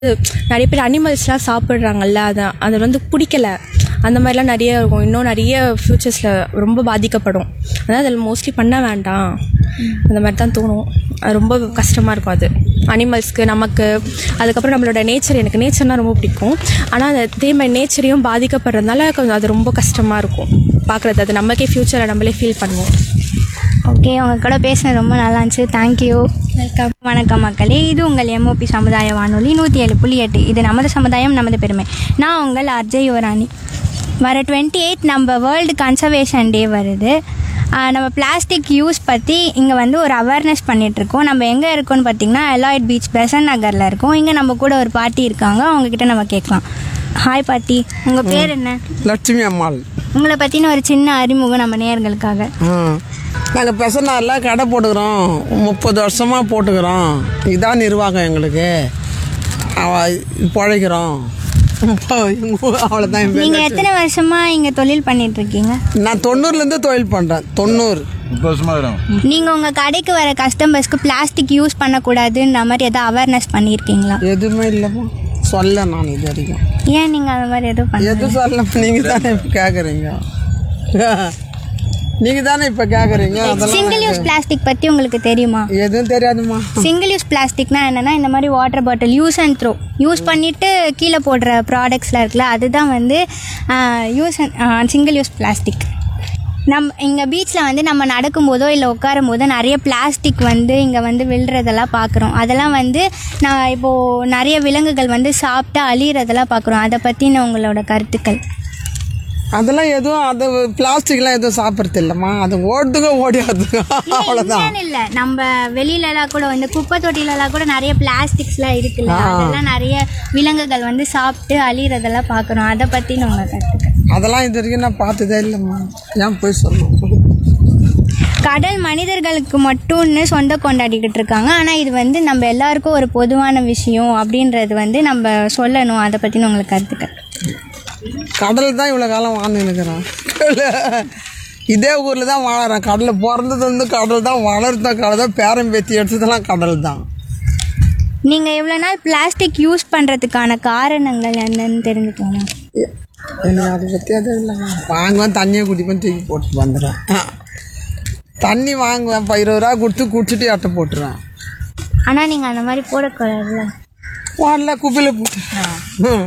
நிறைய பேர் அனிமல்ஸ்லாம் சாப்பிட்றாங்கல்ல அதை அது வந்து பிடிக்கல அந்த மாதிரிலாம் நிறைய இருக்கும் இன்னும் நிறைய ஃப்யூச்சர்ஸில் ரொம்ப பாதிக்கப்படும் அதான் அதில் மோஸ்ட்லி பண்ண வேண்டாம் அந்த மாதிரி தான் தோணும் அது ரொம்ப கஷ்டமாக இருக்கும் அது அனிமல்ஸ்க்கு நமக்கு அதுக்கப்புறம் நம்மளோட நேச்சர் எனக்கு நேச்சர்னால் ரொம்ப பிடிக்கும் ஆனால் அந்த அதே மாதிரி நேச்சரையும் பாதிக்கப்படுறதுனால கொஞ்சம் அது ரொம்ப கஷ்டமாக இருக்கும் பார்க்குறது அது நமக்கே ஃப்யூச்சரில் நம்மளே ஃபீல் பண்ணுவோம் ஓகே உங்கள் கூட பேசினது ரொம்ப நல்லா இருந்துச்சு தேங்க்யூ வெல்கம் வணக்கம் மக்களே இது உங்கள் எம்ஓபி சமுதாய வானொலி நூற்றி ஏழு புள்ளி எட்டு இது நமது சமுதாயம் நமது பெருமை நான் உங்கள் அர்ஜய் யுவராணி வர டுவெண்ட்டி எயிட் நம்ம வேர்ல்டு கன்சர்வேஷன் டே வருது ஆஹ் நம்ம பிளாஸ்டிக் யூஸ் பற்றி இங்கே வந்து ஒரு அவேர்னஸ் பண்ணிகிட்ருக்கோம் நம்ம எங்கே இருக்கோம்னு பார்த்தீங்கன்னா எலாய்ட் பீச் பெசன் நகரில் இருக்கோம் இங்கே நம்ம கூட ஒரு பாட்டி இருக்காங்க அவங்கக்கிட்ட நம்ம கேட்கலாம் ஹாய் பாட்டி உங்கள் பேர் என்ன லட்சுமி அம்மாள் உங்களை பற்றின ஒரு சின்ன அறிமுகம் நம்ம நேயர்களுக்காக நாங்கள் பெசனாரில் கடை போட்டுக்கிறோம் முப்பது வருஷமாக போட்டுக்கிறோம் இதான் நிர்வாகம் எங்களுக்கு அவ- பிழைக்கிறோம் அவ்வளோதான் என் பேர் நீங்க லட்சுமி. எத்தனை வருஷமா இங்க தொழில் பண்ணிட்டு இருக்கீங்க நான் தொண்ணூறுலேருந்து தொழில் பண்ணுறேன் தொண்ணூறு முப்பது வருஷமா இருக்கிறோம் நீங்க உங்க கடைக்கு வர கஸ்டமர்ஸ்க்கு பிளாஸ்டிக் யூஸ் பண்ணக்கூடாதுன்ற மாதிரி ஏதாவது அவேர்னஸ் பண்ணியிருக்கீங்களா எதுவுமே இல்லைம்மா சொல்ல நான் இது வரைக்கும் ஏன் நீங்க அந்த மாதிரி எதுவும் பண்ண எது சொல்ல நீங்கள் தானே இப்போ கேட்குறீங்க நீங்கள் தானே இப்போ கேட்குறீங்க அதெல்லாம் சிங்கிள் யூஸ் பிளாஸ்டிக் பத்தி உங்களுக்கு தெரியுமா எதுவும் தெரியாதும்மா சிங்கிள் யூஸ் பிளாஸ்டிக்னா என்னன்னா இந்த மாதிரி water bottle use and throw use பண்ணிட்டு கீழே போடுற ப்ராடக்ட்ஸ்லாம் இருக்குல்ல அதுதான் வந்து use and single use plastic நம் இங்கே பீச்சில் வந்து நம்ம நடக்கும்போதோ இல்லை உட்காரும் போதோ நிறைய பிளாஸ்டிக் வந்து இங்கே வந்து விழுறதெல்லாம் பார்க்குறோம் அதெல்லாம் வந்து நான் இப்போது நிறைய விலங்குகள் வந்து சாப்பிட்டு அழியிறதெல்லாம் பார்க்குறோம் அதை பற்றின உங்களோட கருத்துக்கள் அதெல்லாம் எதுவும் அது பிளாஸ்டிக்லாம் எதுவும் சாப்பிட்றது இல்லைம்மா அது ஓடுதுங்க ஓடியாதுங்க அவ்வளோதான் இல்லை நம்ம வெளியிலலாம் கூட வந்து குப்பை தொட்டிலலாம் கூட நிறைய பிளாஸ்டிக்ஸ்லாம் இருக்குல்ல அதெல்லாம் நிறைய விலங்குகள் வந்து சாப்பிட்டு அழியிறதெல்லாம் பார்க்குறோம் அதை பற்றின உங்கள் கருத்துக்கள் அதெல்லாம் இது வரைக்கும் நான் பார்த்ததே இல்லைம்மா ஏன் போய் சொல்லணும் கடல் மனிதர்களுக்கு மட்டும்னு சொந்த கொண்டாடிக்கிட்டு இருக்காங்க ஆனால் இது வந்து நம்ம எல்லாருக்கும் ஒரு பொதுவான விஷயம் அப்படின்றது வந்து நம்ம சொல்லணும் அதை பற்றின உங்களுக்கு கருத்துக்கள் கடல் தான் இவ்வளோ காலம் வாழ்ந்துருக்கிறான் இதே ஊரில் தான் வாழறேன் கடலில் பிறந்தது வந்து கடல் தான் வளர்த்த கடல் தான் பேரம் பேத்தி எடுத்ததெல்லாம் கடல் தான் நீங்கள் இவ்வளோ நாள் பிளாஸ்டிக் யூஸ் பண்ணுறதுக்கான காரணங்கள் என்னன்னு தெரிஞ்சுக்கலாமா எனக்கு அதை பற்றி எதுவும் இல்லைம்மா வாங்குவேன் தண்ணியை குடிப்பேன் தூக்கி போட்டு வந்துடுவேன் தண்ணி வாங்குவேன் இப்போ இருபது ரூபா கொடுத்து குடிச்சிட்டு எட்ட போட்டுருவேன் ஆனால் நீங்கள் அந்த மாதிரி போடக்கூடாதுல்ல வாடல குப்பையில் போட்டுருவேன்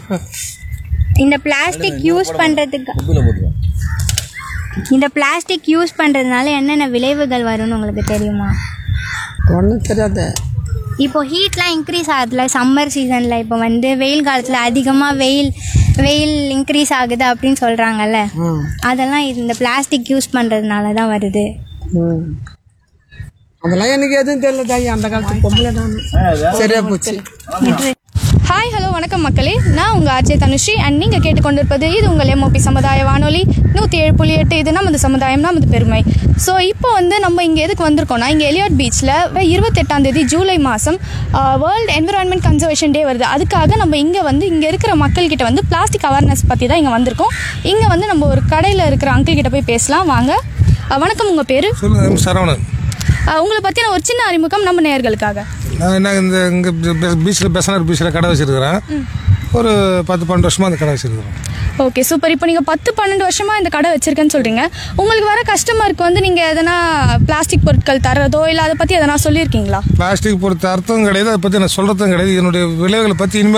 இந்த பிளாஸ்டிக் யூஸ் பண்ணுறதுக்கு குப்பையில் போட்டுருவோம் இந்த பிளாஸ்டிக் யூஸ் பண்ணுறதுனால என்னென்ன விளைவுகள் வரும்னு உங்களுக்கு தெரியுமா ஒன்றும் தெரியாது இப்போ ஹீட்லாம் இன்க்ரீஸ் ஆகுதுல சம்மர் சீசனில் இப்போ வந்து வெயில் காலத்தில் அதிகமாக வெயில் வெயில் இன்க்ரீஸ் ஆகுது அப்படின்னு சொல்கிறாங்கல்ல ம் அதெல்லாம் இந்த பிளாஸ்டிக் யூஸ் பண்ணுறதுனால தான் வருது ம். அதெல்லாம் எனக்கு எதுவும் தெரியல தாயி அந்த காலத்து பொம்பளை நான் சரியா போச்சு ஹாய் ஹலோ வணக்கம் மக்களே நான் உங்கள் ஆர்ஜே தனுஸ்ரீ அண்ட் நீங்கள் கேட்டுக்கொண்டிருப்பது இது உங்கள் எம்ஓபி சமுதாய வானொலி நூற்றி ஏழு புள்ளி எட்டு இது நமது சமுதாயம் நமது பெருமை ஸோ இப்போ வந்து நம்ம இங்கே எதுக்கு வந்திருக்கோம்னா இங்கே எலியாட் பீச்சில் இருபத்தெட்டாம் தேதி ஜூலை மாதம் வேர்ல்டு என்விரான்மெண்ட் கன்சர்வேஷன் டே வருது அதுக்காக நம்ம இங்கே வந்து இங்கே இருக்கிற மக்கள்கிட்ட வந்து பிளாஸ்டிக் அவேர்னஸ் பற்றி தான் இங்கே வந்திருக்கோம் இங்கே வந்து நம்ம ஒரு கடையில் இருக்கிற அங்கிள் கிட்ட போய் பேசலாம் வாங்க அஹ், வணக்கம் உங்கள் பேர் சொல்லுங்க சரவணன் உங்களை பற்றின ஒரு சின்ன அறிமுகம் நம்ம நேயர்களுக்காக நான் என்ன இந்த இங்கே பீச்சில் பெசனர் பீச்சில் கடை வச்சிருக்கிறேன் ஒரு பத்து பன்னெண்டு வருஷமாக அந்த கடை வச்சிருக்கிறேன் ஓகே சூப்பர் இப்போ நீங்கள் பத்து பன்னெண்டு வருஷமாக இந்த கடை வச்சிருக்கேன்னு சொல்கிறீங்க உங்களுக்கு வர கஸ்டமருக்கு வந்து நீங்கள் எதனா பிளாஸ்டிக் பொருட்கள் தரதோ இல்லை அதை பற்றி எதனா சொல்லியிருக்கீங்களா பிளாஸ்டிக் பொறுத்த அர்த்தம் கிடையாது அதை பற்றி நான் சொல்கிறதும் கிடையாது இதனுடைய விளைவுகளை பற்றி இனிமேல்